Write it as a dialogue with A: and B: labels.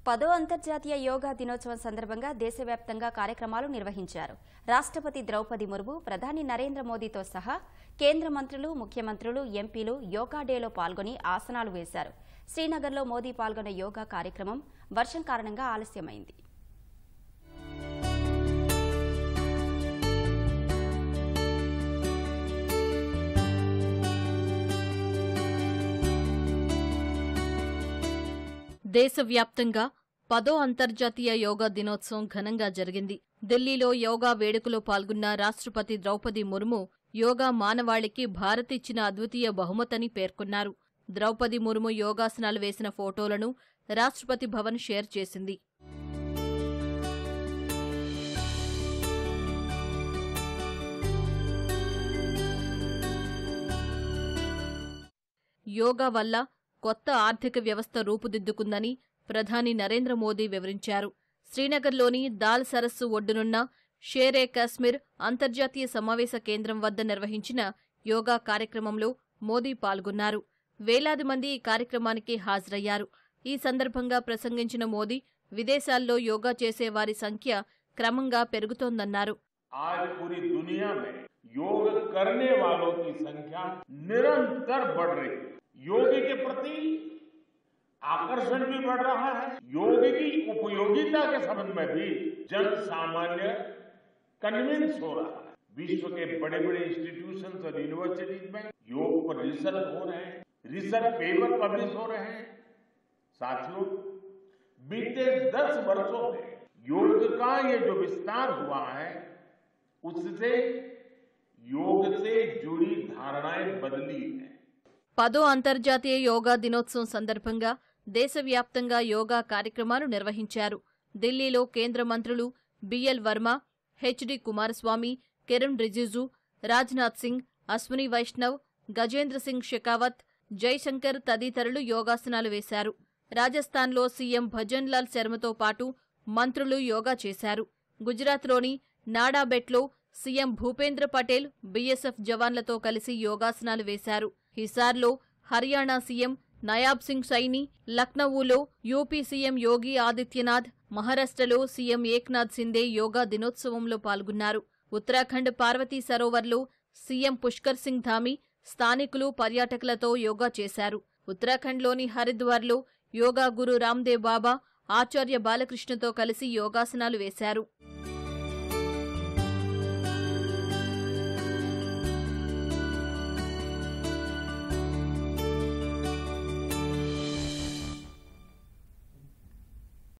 A: పదో అంతర్జాతీయ యోగా దినోత్సవం సందర్భంగా దేశవ్యాప్తంగా కార్యక్రమాలు నిర్వహించారు రాష్ట్రపతి ద్రౌపది ముర్ము ప్రధాని నరేంద్ర మోదీతో సహా కేంద్ర మంత్రులు ముఖ్యమంత్రులు ఎంపీలు యోగా డేలో పాల్గొని ఆసనాలు వేశారు శ్రీనగర్లో మోదీ పాల్గొన్న యోగా కార్యక్రమం వర్షం కారణంగా ఆలస్యమైంది
B: దేశవ్యాప్తంగా పదో అంతర్జాతీయ యోగా దినోత్సవం ఘనంగా జరిగింది ఢిల్లీలో యోగా వేడుకలో పాల్గొన్న రాష్ట్రపతి ద్రౌపది ముర్ము యోగా మానవాళికి భారత్ ఇచ్చిన అద్వితీయ బహుమతని పేర్కొన్నారు ద్రౌపది ముర్ము యోగాసనాలు వేసిన ఫోటోలను రాష్ట్రపతి భవన్ షేర్ చేసింది యోగా వల్ల కొత్త ఆర్థిక వ్యవస్థ రూపుదిద్దుకుందని ప్రధాని నరేంద్ర మోదీ వివరించారు శ్రీనగర్లోని దాల్ సరస్సు ఒడ్డునున్న షేరే కాశ్మీర్ అంతర్జాతీయ సమావేశ కేంద్రం వద్ద నిర్వహించిన యోగా కార్యక్రమంలో మోదీ పాల్గొన్నారు వేలాది మంది ఈ కార్యక్రమానికి హాజరయ్యారు ఈ సందర్భంగా ప్రసంగించిన మోదీ విదేశాల్లో యోగా చేసే వారి సంఖ్య క్రమంగా పెరుగుతోందన్నారు
C: आज पूरी दुनिया में योग करने वालों की संख्या निरंतर बढ़ रही है योग के प्रति आकर्षण भी बढ़ रहा है योग की उपयोगिता के संबंध में भी जन सामान्य कन्विंस हो रहा है विश्व के बड़े बड़े इंस्टीट्यूशन और यूनिवर्सिटीज में योग पर रिसर्च हो रहे हैं रिसर्च पेपर पब्लिश हो रहे हैं साथियों बीते दस वर्षों में योग का ये जो विस्तार हुआ है उससे योग से जुड़ी धारणाएं बदली है
B: పదో అంతర్జాతీయ యోగా దినోత్సవం సందర్భంగా దేశవ్యాప్తంగా యోగా కార్యక్రమాలు నిర్వహించారు ఢిల్లీలో కేంద్ర మంత్రులు బిఎల్ వర్మ హెచ్డి కుమారస్వామి కిరణ్ రిజిజు రాజ్నాథ్ సింగ్ అశ్విని వైష్ణవ్ గజేంద్ర సింగ్ షెకావత్ జైశంకర్ తదితరులు యోగాసనాలు వేశారు రాజస్థాన్లో సీఎం భజన్లాల్ శర్మతో పాటు మంత్రులు యోగా చేశారు గుజరాత్లోని నాడాబెట్లో సీఎం భూపేంద్ర పటేల్ బీఎస్ఎఫ్ జవాన్లతో కలిసి యోగాసనాలు వేశారు హిసార్లో హర్యానా సీఎం నయాబ్ సింగ్ సైని లక్నవూలో యూపీ సీఎం యోగి ఆదిత్యనాథ్ మహారాష్ట్రలో సీఎం ఏక్నాథ్ సిందే యోగా దినోత్సవంలో పాల్గొన్నారు ఉత్తరాఖండ్ పార్వతీ సరోవర్లో సీఎం పుష్కర్ సింగ్ ధామి స్థానికులు పర్యాటకులతో యోగా చేశారు ఉత్తరాఖండ్లోని హరిద్వార్లో యోగా గురు రామ్దేవ్ బాబా ఆచార్య బాలకృష్ణతో కలిసి యోగాసనాలు వేశారు